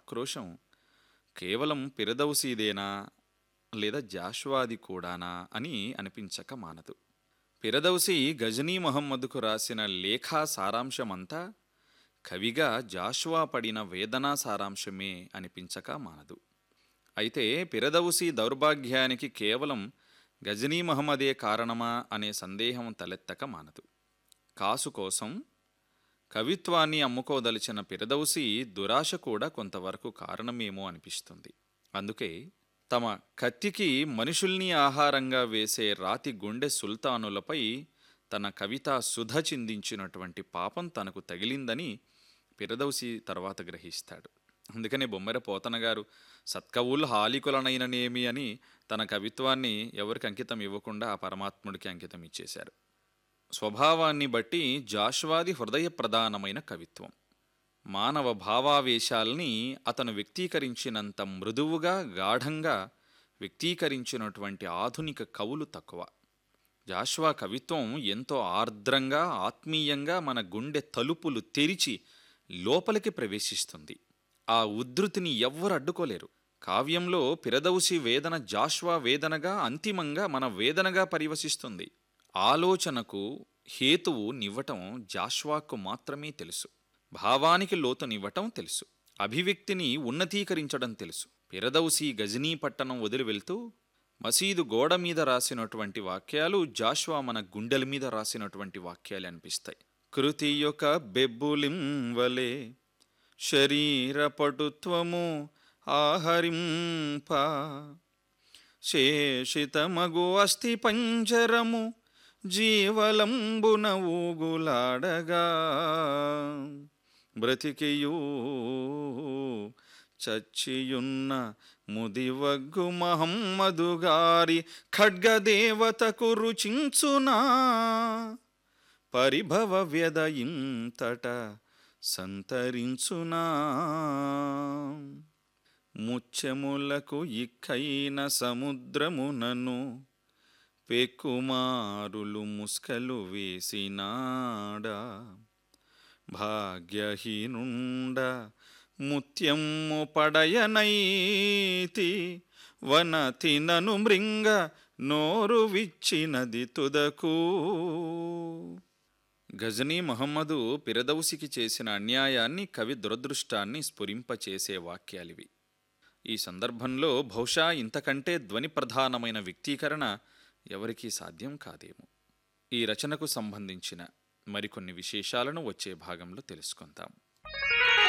ఆక్రోశం కేవలం పిరదౌసీదేనా లేదా జాష్వాది కూడానా అని అనిపించక మానదు పిరదౌసి గజనీ మహమ్మద్కు రాసిన లేఖా సారాంశమంతా కవిగా జాషువా పడిన వేదనా సారాంశమే అనిపించక మానదు అయితే పిరదౌసి దౌర్భాగ్యానికి కేవలం గజనీ మహమ్మదే కారణమా అనే సందేహం తలెత్తక మానదు కాసు కోసం కవిత్వాన్ని అమ్ముకోదలిచిన పిరదౌసి దురాశ కూడా కొంతవరకు కారణమేమో అనిపిస్తుంది అందుకే తమ కత్తికి మనుషుల్ని ఆహారంగా వేసే రాతి గుండె సుల్తానులపై తన కవిత సుధ చిందించినటువంటి పాపం తనకు తగిలిందని పిరదౌసి తర్వాత గ్రహిస్తాడు అందుకనే బొమ్మెర పోతన గారు సత్కవుల్ హాలికులనైననేమి అని తన కవిత్వాన్ని ఎవరికి అంకితం ఇవ్వకుండా ఆ పరమాత్ముడికి అంకితం ఇచ్చేశారు స్వభావాన్ని బట్టి జాష్వాది హృదయ ప్రధానమైన కవిత్వం మానవ భావావేశాల్ని అతను వ్యక్తీకరించినంత మృదువుగా గాఢంగా వ్యక్తీకరించినటువంటి ఆధునిక కవులు తక్కువ జాష్వా కవిత్వం ఎంతో ఆర్ద్రంగా ఆత్మీయంగా మన గుండె తలుపులు తెరిచి లోపలికి ప్రవేశిస్తుంది ఆ ఉద్ధృతిని ఎవ్వరు అడ్డుకోలేరు కావ్యంలో పిరదౌసి వేదన జాష్వా వేదనగా అంతిమంగా మన వేదనగా పరివసిస్తుంది ఆలోచనకు హేతువు నివ్వటం జాష్వాకు మాత్రమే తెలుసు భావానికి లోతునివ్వటం తెలుసు అభివ్యక్తిని ఉన్నతీకరించడం తెలుసు పిరదౌసి గజనీ పట్టణం వదిలి వెళ్తూ మసీదు గోడ మీద రాసినటువంటి వాక్యాలు జాష్వా మన గుండెల మీద రాసినటువంటి వాక్యాలు అనిపిస్తాయి కృతి యొక్క బెబ్బులింవలే శరీర పటుత్వము ఆహరింప శేషితమగు అస్థి పంజరము జీవలంబున ఊగులాడగా బ్రతికియూ చచ్చియున్న ముదివగ్గు మహమ్మదు గారి ఖడ్గదేవతకు రుచించునా పరిభవ వ్యద ఇంతట సంతరించునా ముత్యములకు ఇక్కైన సముద్రమునను పెక్కుమారులు ముస్కలు వేసినాడా భాగ్యహీనుండ ముత్యము పడయనైతి వన తినను మృంగ నోరు విచ్చినది తుదకు గజనీ మహమ్మదు పిరదౌసికి చేసిన అన్యాయాన్ని కవి దురదృష్టాన్ని స్ఫురింపచేసే వాక్యాలివి ఈ సందర్భంలో బహుశా ఇంతకంటే ధ్వని ప్రధానమైన వ్యక్తీకరణ ఎవరికీ సాధ్యం కాదేమో ఈ రచనకు సంబంధించిన మరికొన్ని విశేషాలను వచ్చే భాగంలో తెలుసుకుందాం